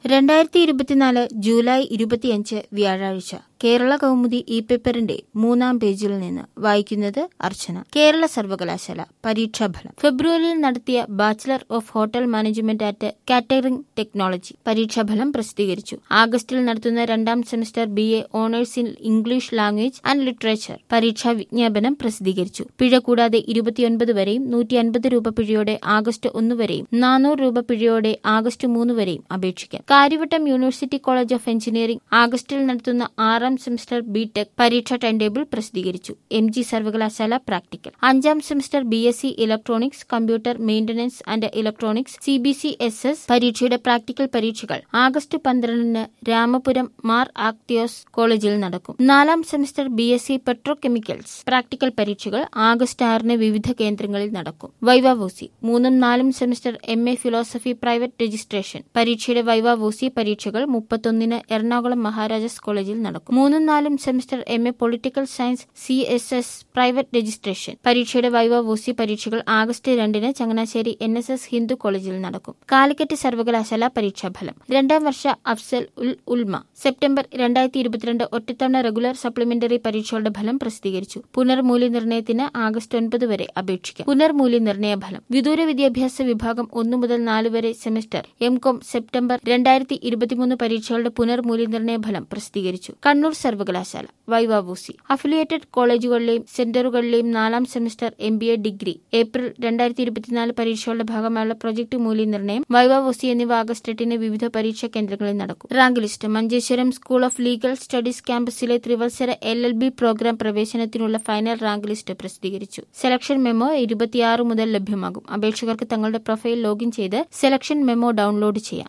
രണ്ടായിരത്തി ഇരുപത്തിനാല് ജൂലൈ ഇരുപത്തിയഞ്ച് വ്യാഴാഴ്ച കേരള കൗമുദി ഇ പേപ്പറിന്റെ മൂന്നാം പേജിൽ നിന്ന് വായിക്കുന്നത് അർച്ചന കേരള സർവകലാശാല പരീക്ഷാഫലം ഫെബ്രുവരിയിൽ നടത്തിയ bachelor of hotel management at catering technology പരീക്ഷാഫലം പ്രസിദ്ധീകരിച്ചു ആഗസ്റ്റിൽ നടത്തുന്ന രണ്ടാം semester B A honours in English language and literature പരീക്ഷാ വിജ്ഞാപനം പ്രസിദ്ധീകരിച്ചു പിഴ കൂടാതെ ഇരുപത്തിയൊൻപത് വരെയും നൂറ്റി അൻപത് രൂപ പിഴയോടെ ആഗസ്റ്റ് ഒന്ന് വരെയും നാനൂറ് രൂപ പിഴയോടെ ആഗസ്റ്റ് മൂന്ന് വരെയും അപേക്ഷിക്കാം Kariavattom university college of engineering ആഗസ്റ്റിൽ നടത്തുന്ന ആറാം സെമസ്റ്റർ ബി ടെക് പരീക്ഷാ ടൈം ടേബിൾ പ്രസിദ്ധീകരിച്ചു എം ജി സർവകലാശാല പ്രാക്ടിക്കൽ അഞ്ചാം semester B S C electronics computer maintenance and electronics C B C S S പരീക്ഷയുടെ പ്രാക്ടിക്കൽ പരീക്ഷകൾ ആഗസ്റ്റ് പന്ത്രണ്ടിന് രാമപുരം മാർ ആക്ടിയോസ് കോളേജിൽ നടക്കും നാലാം semester B S C petrochemicals practical പരീക്ഷകൾ ആഗസ്റ്റ് ആറിന് വിവിധ കേന്ദ്രങ്ങളിൽ നടക്കും വൈവാവോസി മൂന്നും നാലും semester M A philosophy private registration പരീക്ഷയുടെ വൈവാവോസി പരീക്ഷകൾ മുപ്പത്തൊന്നിന് എറണാകുളം മഹാരാജാസ് കോളേജിൽ നടക്കും മൂന്നും നാലും semester M A political science C S S private registration പരീക്ഷയുടെ വൈവാവോസി പരീക്ഷകൾ ആഗസ്റ്റ് രണ്ടിന് Changanassery N S S Hindu college നടക്കും കാലിക്കറ്റ് സർവകലാശാല പരീക്ഷാഫലം രണ്ടാം വർഷ അഫ്സൽ ഉൽ ഉൽമ സെപ്റ്റംബർ രണ്ടായിരത്തി ഇരുപത്തിരണ്ട് ഒറ്റത്തവണ റെഗുലർ സപ്ലിമെന്ററി പരീക്ഷകളുടെ ഫലം പ്രസിദ്ധീകരിച്ചു പുനർമൂല്യനിർണ്ണയത്തിന് ആഗസ്റ്റ് ഒൻപത് വരെ അപേക്ഷിക്കാം പുനർമൂല്യനിർണ്ണയ ഫലം വിദൂര വിദ്യാഭ്യാസ വിഭാഗം ഒന്നു മുതൽ നാല് വരെ സെമസ്റ്റർ എം കോം സെപ്റ്റംബർ രണ്ടായിരത്തി ഇരുപത്തിമൂന്ന് പരീക്ഷകളുടെ പുനർമൂല്യനിർണ്ണയ ഫലം പ്രസിദ്ധീകരിച്ചു കണ്ണൂർ സർവകലാശാല വൈവാവൂസി അഫിലിയേറ്റഡ് കോളേജുകളിലെയും സെന്ററുകളിലെയും നാലാം semester M B A degree April രണ്ടായിരത്തി ഇരുപത്തിനാല് പരീക്ഷകളുടെ ഭാഗമായുള്ള പ്രൊജക്ട് മൂല്യനിർണ്ണയം വൈവാവൂസി എന്നിവ ആഗസ്റ്റ് എട്ടിന് വിവിധ പരീക്ഷാ കേന്ദ്രങ്ങളിൽ നടക്കും rank list Manjeshwaram school of legal studies ക്യാമ്പസിലെ ത്രിവത്സര എൽ എൽ ബി പ്രോഗ്രാം പ്രവേശനത്തിനുള്ള ഫൈനൽ റാങ്ക് ലിസ്റ്റ് പ്രസിദ്ധീകരിച്ചു സെലക്ഷൻ മെമ്മോ ഇരുപത്തിയാറ് മുതൽ ലഭ്യമാകും അപേക്ഷകർക്ക് തങ്ങളുടെ പ്രൊഫൈൽ ലോഗിൻ ചെയ്ത് സെലക്ഷൻ മെമ്മോ ഡൗൺലോഡ് ചെയ്യാം